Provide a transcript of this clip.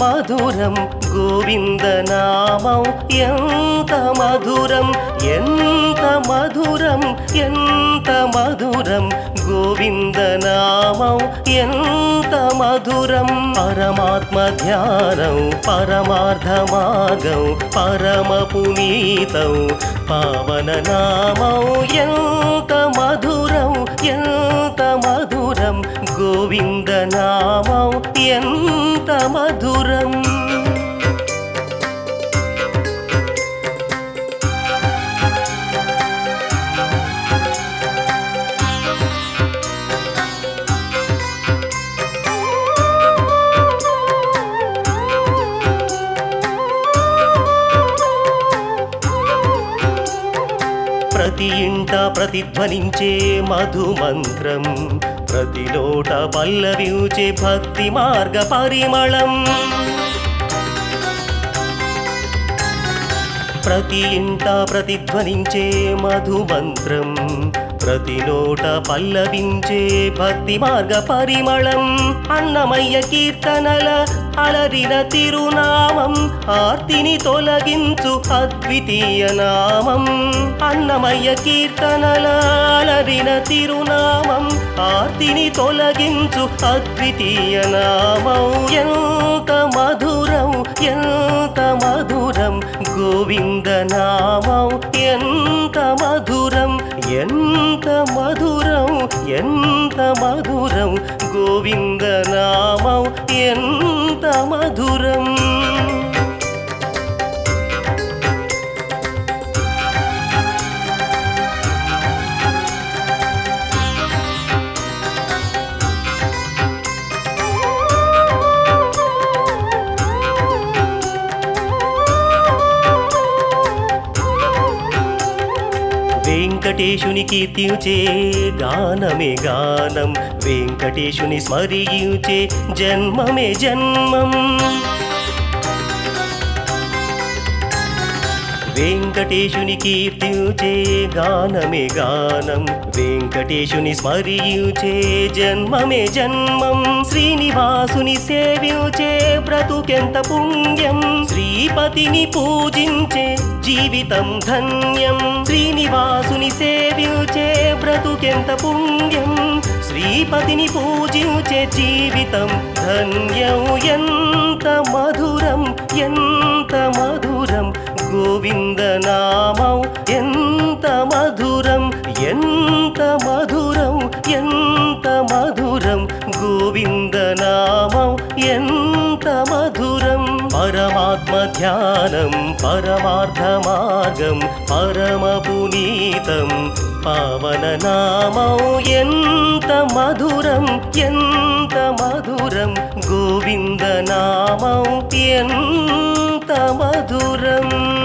మధురం గోవిందనామం ఎంత మధురం ఎంత మధురం ఎంత మధురం గోవిందనామం ఎంత మధురం పరమాత్మ ధ్యానం పరమార్థ మార్గం పరమ పునీతం పావన నామం ఎంత మధురం ఎంత మధురం గోవిందనామం ఎంత మధురం ప్రతి ఇంట ప్రతిధ్వనించే మధు మంత్రం ప్రతి లోట పల్లవించే భక్తి మార్గ పరిమళం ప్రతి ఇంట ప్రతిధ్వనించే మధు మంత్రం ప్రతి నోట పల్లవించే భక్తి మార్గ పరిమళం అన్నమయ్య కీర్తనల అలరిన తిరునామం ఆర్తిని తొలగించు అద్వితీయ నామం అన్నమయ్య కీర్తనల అలరిన తిరునామం ఆర్తిని తొలగించు అద్వితీయ నామం ఎంత మధురం ఎంత మధురం గోవింద నామం ఎంత మధురం ఎంత మధురం ఎంత మధురం గోవింద నామం ఎంత మధురం వెంకటేశుని కీర్తించే గానమే గానం వెంకటేశుని స్మరించే జన్మమే జన్మం వెంకటేశుని కీర్తించే గానమే గానం వెంకటేశుని స్మరించే జన్మమే జన్మం శ్రీనివాసుని సేవించే బ్రతుకెంత పుణ్యం శ్రీపతిని పూజించే జీవితం ధన్యం శ్రీనివాసుని సేవించే బ్రతుకెంత పుణ్యం శ్రీపతిని పూజించే జీవితం ధన్యం ఎంత మధురం ఎంత మధురం గోవింద నామం ఎంత మధురం ఎంత మధురం ఎంత మధురం గోవింద నామం ఎంత మధురం పరమాత్మ ధ్యానం పరమార్థ మార్గం పరమ పునీతం పావన నామం ఎంత మధురం ఎంత మధురం గోవింద నామం ఎంత మధురం